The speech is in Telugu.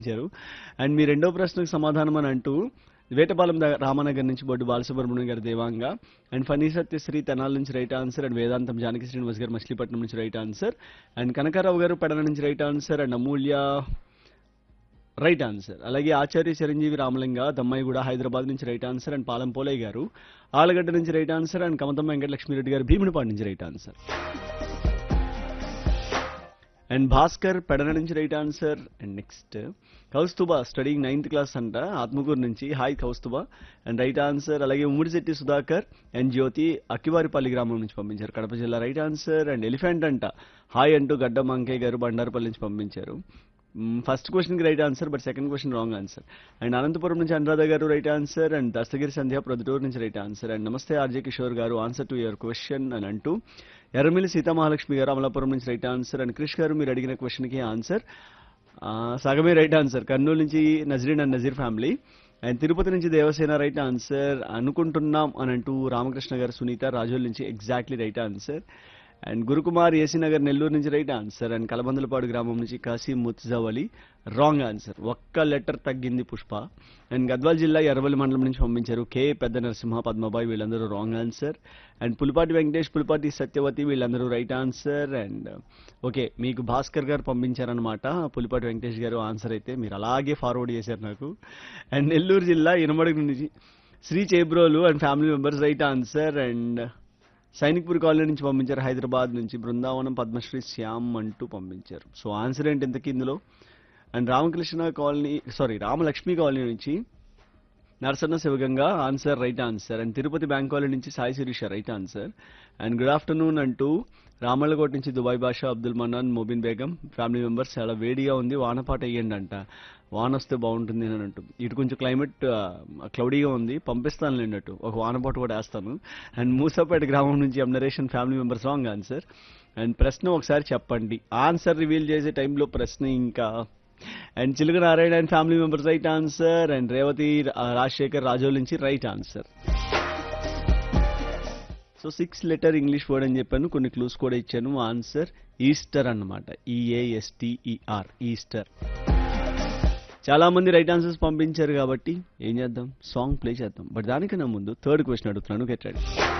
ఇచ్చారు అండ్ మీ రెండో ప్రశ్నకు సమాధానం అని అంటూ వేటపాలెం ద- రామానగర్ నుంచి బొడ్డు బాలసుబ్రహ్మణ్యం గారు దేవాంగ అండ్ ఫనీ సత్యశ్రీ తెనాల నుంచి రైట్ ఆన్సర్ అండ్ వేదాంతం జానకి శ్రీనివాస్ గారు మచిలీపట్నం నుంచి రైట్ ఆన్సర్ అండ్ కనకారావు గారు పెడన నుంచి right answer and Amulya right answer అలాగే ఆచార్య చిరంజీవి రామలింగ దమ్మాయి కూడా హైదరాబాద్ నుంచి right answer and Palem Polayya గారు ఆలగడ్డ నుంచి right answer and Kamatham Venkatalakshmireddy గారు భీమునిపాడు నుంచి right answer and Bhaskar Pedana నుంచి right answer and next Kaustubha studying ninth class అంట ఆత్మకూరు నుంచి hi Kaustubha and right answer అలాగే ఉమ్మడిశెట్టి సుధాకర్ అండ్ జ్యోతి అక్కివారిపల్లి గ్రామం నుంచి పంపించారు కడప జిల్లా రైట్ ఆన్సర్ అండ్ ఎలిఫెంట్ అంట హాయ్ అంటూ గడ్డ మంకయ్య గారు బండారపల్లి నుంచి పంపించారు ఫస్ట్ క్వశ్చన్కి right answer but second question wrong answer and Anantapuram నుంచి అనురాధ గారు right answer and Dastagiri Sandhya Proddatur నుంచి రైట్ ఆన్సర్ అండ్ నమస్తే ఆర్జే కిషోర్ గారు ఆన్సర్ టు యువర్ క్వశ్చన్ అని అంటూ ఎర్రమిల్లి సీతామహాలక్ష్మి గారు అమలాపురం నుంచి రైట్ ఆన్సర్ అండ్ క్రిష్ గారు మీరు అడిగిన క్వశ్చన్కి ఆన్సర్ సగమే రైట్ ఆన్సర్ కర్నూలు నుంచి Nazreen and Nazeer family and Tirupati నుంచి దేవసేన రైట్ ఆన్సర్ అనుకుంటున్నాం అని అంటూ రామకృష్ణ గారు సునీత రాజోల్ నుంచి exactly right answer and Gurukumar AC Nagar Nellore నుంచి రైట్ ఆన్సర్ అండ్ కలబందలపాడు గ్రామం నుంచి కాశీ ముత్జావలి రాంగ్ ఆన్సర్ ఒక్క లెటర్ తగ్గింది పుష్ప అండ్ గద్వాల్ జిల్లా ఎర్రవల్లి మండలం నుంచి పంపించారు కే పెద్ద నరసింహ పద్మబాయి వీళ్ళందరూ wrong answer and Pulipati Venkatesh Pulipati Satyavathi వీళ్ళందరూ రైట్ ఆన్సర్ అండ్ ఓకే మీకు భాస్కర్ గారు పంపించారనమాట పులిపాటి వెంకటేష్ గారు ఆన్సర్ అయితే మీరు అలాగే ఫార్వర్డ్ చేశారు నాకు అండ్ నెల్లూరు జిల్లా ఇనమడుగు నుంచి Shri Chebrolu and family members right answer and Sainikpur colony నుంచి పంపించారు హైదరాబాద్ నుంచి బృందావనం పద్మశ్రీ శ్యామ్ అంటూ పంపించారు సో ఆన్సర్ ఏంటి ఇంతకీ ఇందులో and Ramakrishna colony sorry Ramalakshmi colony నుంచి Narasanna Sivaganga answer right answer and Tirupati bank colony నుంచి Sai Sirisha right answer and good afternoon అంటూ రామల్లకోట నుంచి Dubai Basha Abdul Mannan Mobin Begum family members చాలా వేడిగా ఉంది వానపాట వేయండి అంట వాన వస్తే బాగుంటుంది అని అంటూ ఇటు కొంచెం క్లైమేట్ క్లౌడీగా ఉంది పంపిస్తాను లేనట్టు ఒక వానపాట కూడా వేస్తాను అండ్ మూసాపేట గ్రామం నుంచి ఎం నరేషన్ family members wrong answer and ప్రశ్న ఒకసారి చెప్పండి ఆన్సర్ రివీల్ చేసే టైంలో ప్రశ్న ఇంకా and Chiluka Narayana and family members right answer and Revathi ఆ, రాజశేఖర్ రాజోల్ నుంచి right answer so six letter English word అని చెప్పాను కొన్ని క్లూస్ కూడా ఇచ్చాను ఆన్సర్ ఈస్టర్ అన్నమాట ఈఏఎస్టిఈఆర్ ఈస్టర్ చాలా మంది రైట్ ఆన్సర్స్ పంపించారు కాబట్టి ఏం చేద్దాం సాంగ్ ప్లే చేద్దాం బట్ దానికన్నా ముందు థర్డ్ క్వశ్చన్ అడుగుతున్నాను గెట్ రెడీ